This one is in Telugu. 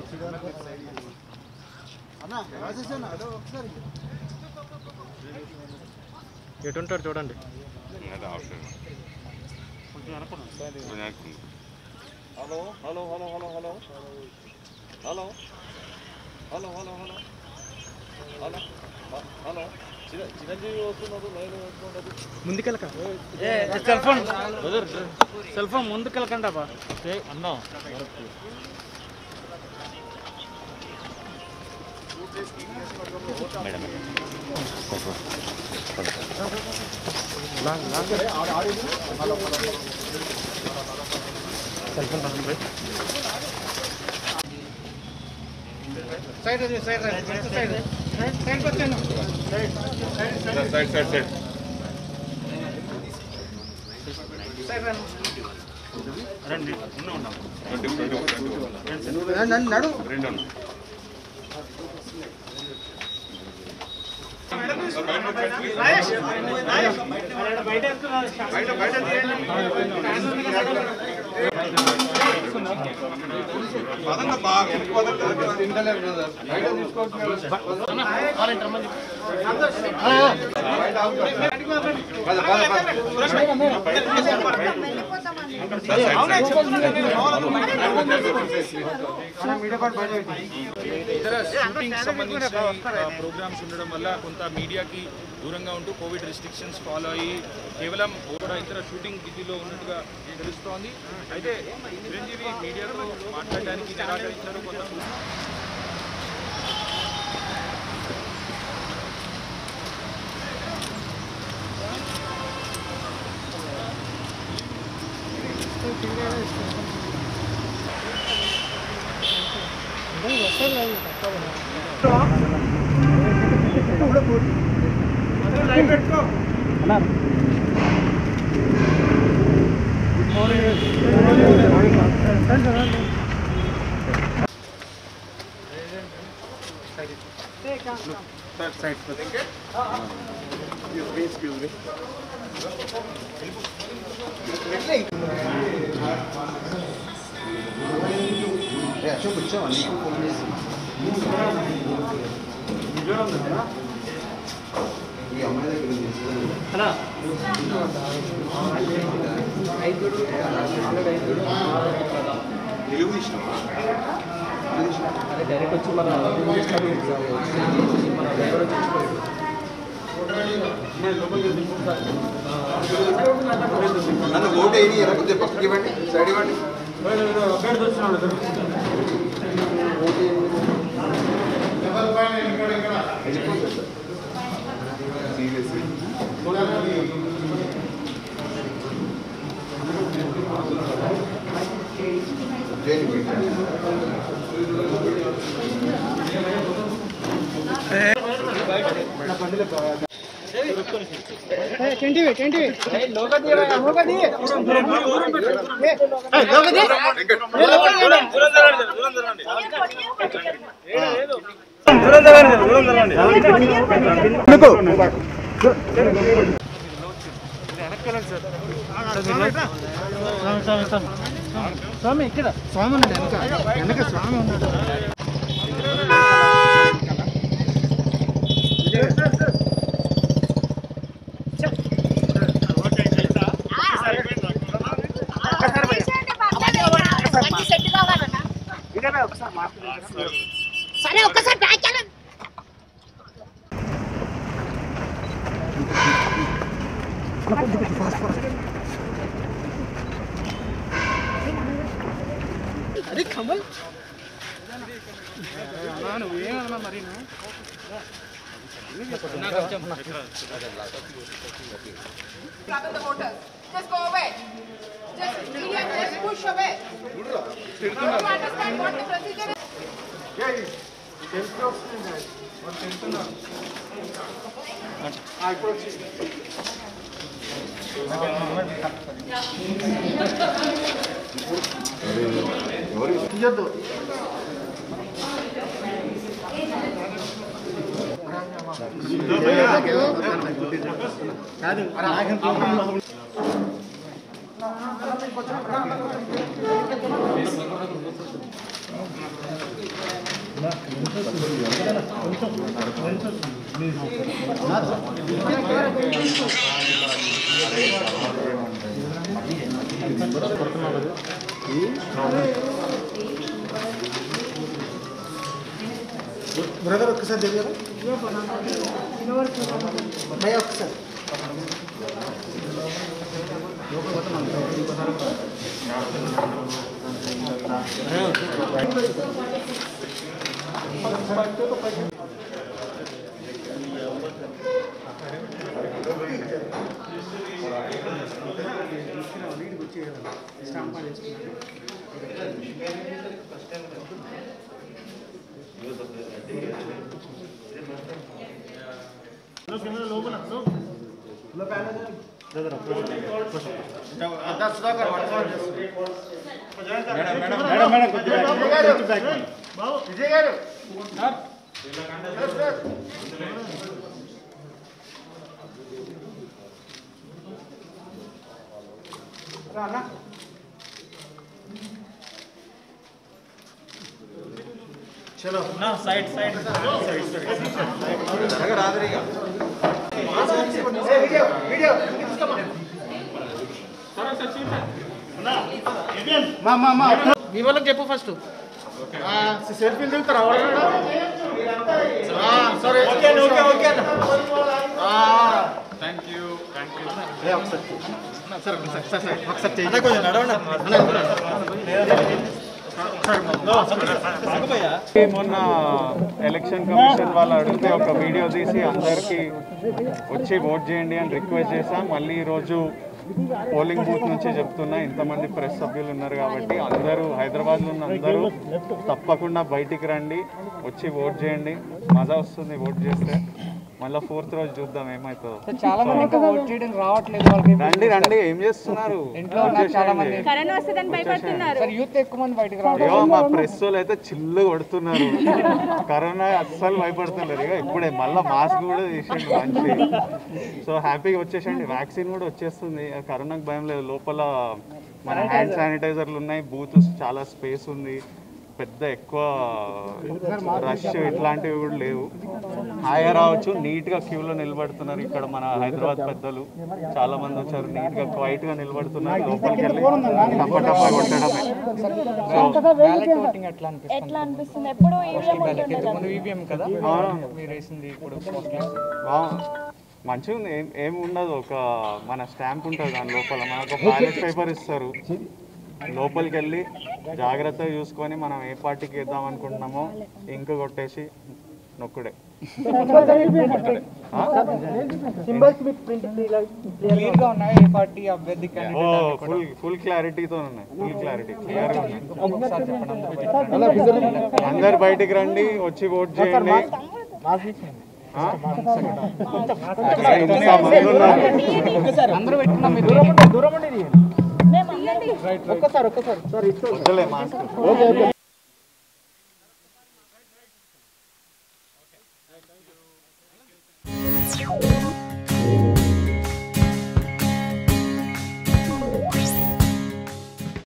ఎటుంటారు చూడండి hello hello hello hello hello hello hello hello hello hello hello చిర- చిరంజీవి వస్తున్నారు నేను వస్తున్నది ముందుకెళ్ళక సెల్ ఫోన్ సెల్ ఫోన్ ముందుకెళ్ళకండి అబ్బా అన్నా సెల్ ఫోన్ పక్కన పోయి. సైడ్ సైడ్ సైడ్ రండి ఉన్న ఉన్నాం ట్వంటీ ట్వంటీ రెండు ఉన్నాం ఇతర షూటింగ్ సంబంధించిన ప్రోగ్రామ్స్ ఉండడం వల్ల కొంత మీడియాకి దూరంగా ఉంటూ కోవిడ్ రిస్ట్రిక్షన్స్ ఫాలో అయ్యి కేవలం కూడా ఇతర షూటింగ్ బిజీలో ఉన్నట్టుగా తెలుస్తోంది అయితే చిరంజీవి మీడియాతో మాట్లాడడానికి నిరాకరించారు కొంత నన్ను ఓటు వేయని కొద్దిగా పక్కకి ఇవ్వండి సైడ్ ఇవ్వండి స్వామి ఇక్కడ స్వామి ఉన్నాడు వెనక వెనక స్వామి ఉన్నాడు సెట్ కావాలన్నా సరే ఒక్కసారి బ్యాక్ వెళ్ళండి అరే కమల్ నువ్వేమన్నా మరి Rather the voters. Just go away. Just, media, just push away. You don't understand what the procedure is. కాదు బ్రదర్ ఒక్కసారి తెలియదు భయ ఒక్కసారి విజయ్ గారు చలో సైడ్ సైడ్ వీడియో వీడియో మా మా మా మీ వాళ్ళకి చెప్పు ఫస్ట్ సెల్ఫీలు దిగుతారా సరే okay okay okay thank you thank you ఒకసారి కొంచెం మొన్న ఎలక్షన్ కమిషన్ వాళ్ళు అడిగితే ఒక వీడియో తీసి అందరికీ వచ్చి ఓట్ చేయండి అని రిక్వెస్ట్ చేశాం మళ్ళీ ఈరోజు పోలింగ్ బూత్ నుంచి చెప్తున్నా ఇంతమంది ప్రెస్ సభ్యులు ఉన్నారు కాబట్టి అందరూ హైదరాబాద్లో ఉన్న అందరూ తప్పకుండా బయటికి రండి వచ్చి ఓట్ చేయండి మజా వస్తుంది ఓట్ చేస్తే మళ్ళీ ఫోర్త్ రోజు చూద్దాం ఏమవుతుందో చాలా మంది ఇంకా ఓట్ చేయడం రావట్లేదు వాళ్ళకి రండి రండి ఏం చేస్తున్నారు ఇంట్లో ఉన్నారు చాలా మంది కరోనా వస్తుందని భయపడుతున్నారు సార్ యూత్ ఎక్కువ మంది బయటకు రావడం ఏమో మా ప్రెస్ వాళ్ళు అయితే చిల్లు కొడుతున్నారు కరోనా అస్సలు భయపడుతున్నారు ఇక ఇప్పుడే మళ్ళీ మాస్క్ కూడా తీసేయండి మంచి సో హ్యాపీగా వచ్చేసండి వ్యాక్సిన్ కూడా వచ్చేస్తుంది కరోనాకు భయం లేదు లోపల మన హ్యాండ్ శానిటైజర్లు ఉన్నాయి బూత్ చాలా స్పేస్ ఉంది పెద్ద ఎక్కువ రష్ ఇట్లాంటివి కూడా లేవు హాయిగా రావచ్చు నీట్గా క్యూలో నిలబడుతున్నారు ఇక్కడ మన హైదరాబాద్ పెద్దలు చాలా మంది వచ్చారు నీట్గా క్వైట్గా నిలబడుతున్నారు లోపలికి వెళ్ళి టప్ప టప్ప కొట్టడమే బ్యాలెట్ ఓటింగ్ ఎట్లా అనిపిస్తుంది ఎట్లా అనిపిస్తుంది ఎప్పుడు ఈవీఎం బ్యాలెట్ ఇంతకు ముందు ఈవీఎం కదా అవును. మీరు వేసింది ఇప్పుడు బాగుంది మంచిగా ఉంది ఏం ఏమి ఉండదు ఒక మన స్టాంప్ ఉంటుంది దాని లోపల మనకు ఒక బ్యాలెట్ పేపర్ ఇస్తారు లోపలికి వెళ్ళి జాగ్రత్తగా చూసుకొని మనం ఏ పార్టీకి వేద్దాం అనుకుంటున్నామో ఇంక కొట్టేసి నొక్కుడే ఆ? క్లియర్ గా ఉన్నాయి ఏ పార్టీ అభ్యర్థి ఓ ఫుల్ ఫుల్ క్లారిటీతో ఉన్నాయి ఫుల్ క్లారిటీ క్లియర్గా ఉన్నాయి ఒకసారి చెప్పండి అందరూ బయటకు అందరు బయటికి రండి వచ్చి ఓట్ చేయండి ఆ? ఇంతమంది ఉన్నారు. అందరూ పెట్టుకున్నాం మీరు మేము అందరినీ వద్దులే మాస్క్